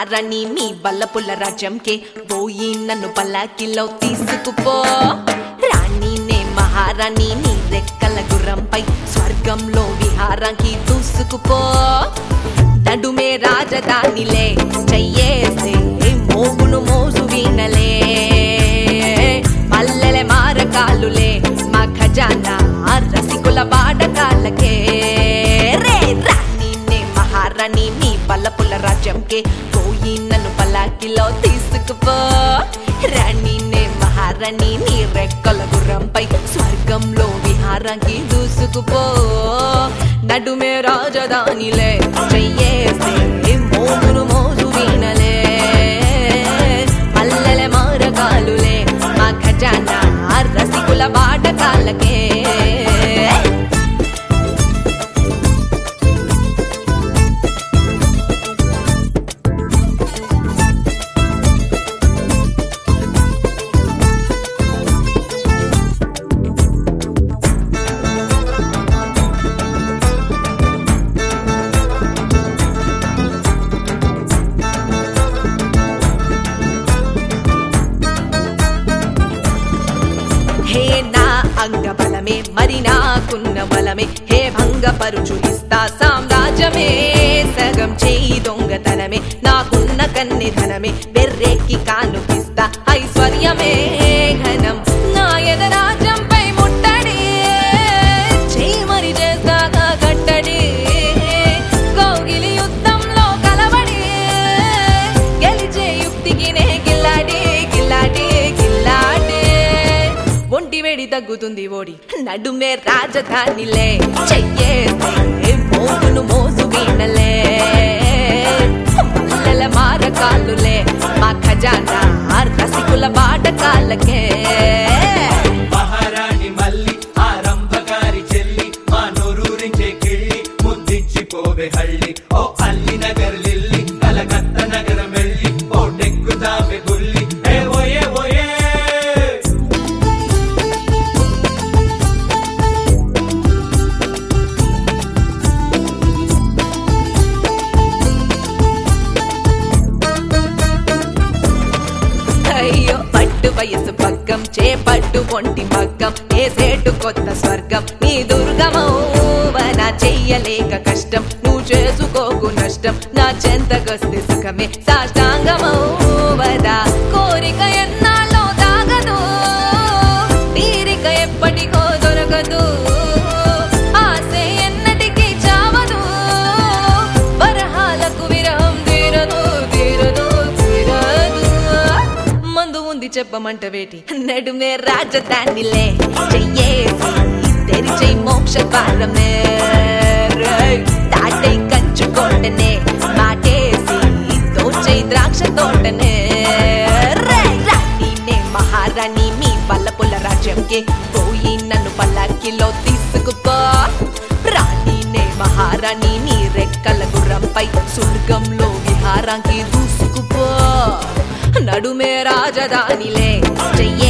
మహారాణి మీ బల్లపుల్ల రాజ్యంకే పోయి నన్ను పల్లాకిలో తీసుకుపో రాణినే మహారాణి నీ రెక్కల గుర్రంపై స్వర్గంలో విహారానికి దూసుకుపో నడుమే రాజధానిలే చెయ్యేస్తే మోగును మోసు వీణలే పల్లెల మారకాలులే మా ఖజానా రసికుల వాడకాలకే రే రాణినే మహారాణి నీ బల్లపుల్ల రాజ్యంకే పోయి నన్ను పల్లాకిలో తీసుకుపో రాణినే మహారాణి నీ రెక్కల గుర్రంపై స్వర్గంలో విహారానికి దూసుకుపో నడుమే రాజధానిలే చెయ్యేస్తే మోగును మోజు వీణలే పల్లెల మారకాలులే మా ఖజానా రసికుల వాడకాలకే హే నా అంగ బలమే మరి నాకున్న బలమే హే భంగపరుచు ఇస్తా సామ్రాజ్యమే సగం చేయి దొంగతనమే నాకున్న కన్ని ధనమే బెర్రెక్కి కానుకిస్తా ఐశ్వర్యమే ఘనం నా ఎదరాజ్యంపై ముట్టడి చేయి మరి చేస్తాగా కట్టడి కౌగిలి యుద్ధంలో కలబడి గెలిచే యుక్తికి నే గిల్లాడి గిల్లాడి గిల్లాడి ఒంటి వేడి తగ్గుతుంది ఓడి నడుమే రాజధానిలే చెయ్యేస్తే మోగును మోసు వీణలే పల్లెల మారకాలులే మా ఖజానా రసికుల బాటకాలకే మహారాణి మల్లి ఆరంభకారి చెల్లి మా నోరూరించే కిళ్ళి ముద్దిచ్చిపోవే హళ్ళి ఓ అల్లి నగర్ లిల్లి కలకత్త నగరం వెళ్ళి ఓ నెక్కుతావే గుల్లి ఏ ఓయే ఓయే అయ్యో పట్టు వయసు పగ్గం చేపట్టు ఒంటి పగ్గం ఏసేటు కొత్త స్వర్గం నీ దుర్గమౌవన చెయ్యలేక కష్టం నువ్వు చేసుకోకు నష్టం నా చెంతకొస్తే సుఖమే సాష్టాంగమౌవదా కోరిక ఎన్నాళ్ళో దాగదు తీరిక ఎప్పటికో దొరకదు ఆశ ఎన్నటికీ చావదు వరహాలకు విరహం తీరదు తీరదు తీరదు మందు ఉంది చెప్పమంట వేటి నడుమే రాజధానిలే చెయ్యేసి తెరిచే మోక్ష ద్వారమే రేయ్, దాటై కంచు కోటనే మాటేసి దోచై ద్రాక్ష తోటనే రేయ్, రాణినే మహారాణి మీ పల్లపుల రాజ్యంకే పోయి నన్ను పల్లకిలో తీసుకుపో రాణినే మహారాణి నీ రెక్కల గుర్రంపై స్వర్గంలో విహారానికి దూసుకుపో నడుమే రాజధానిలే చెయ్య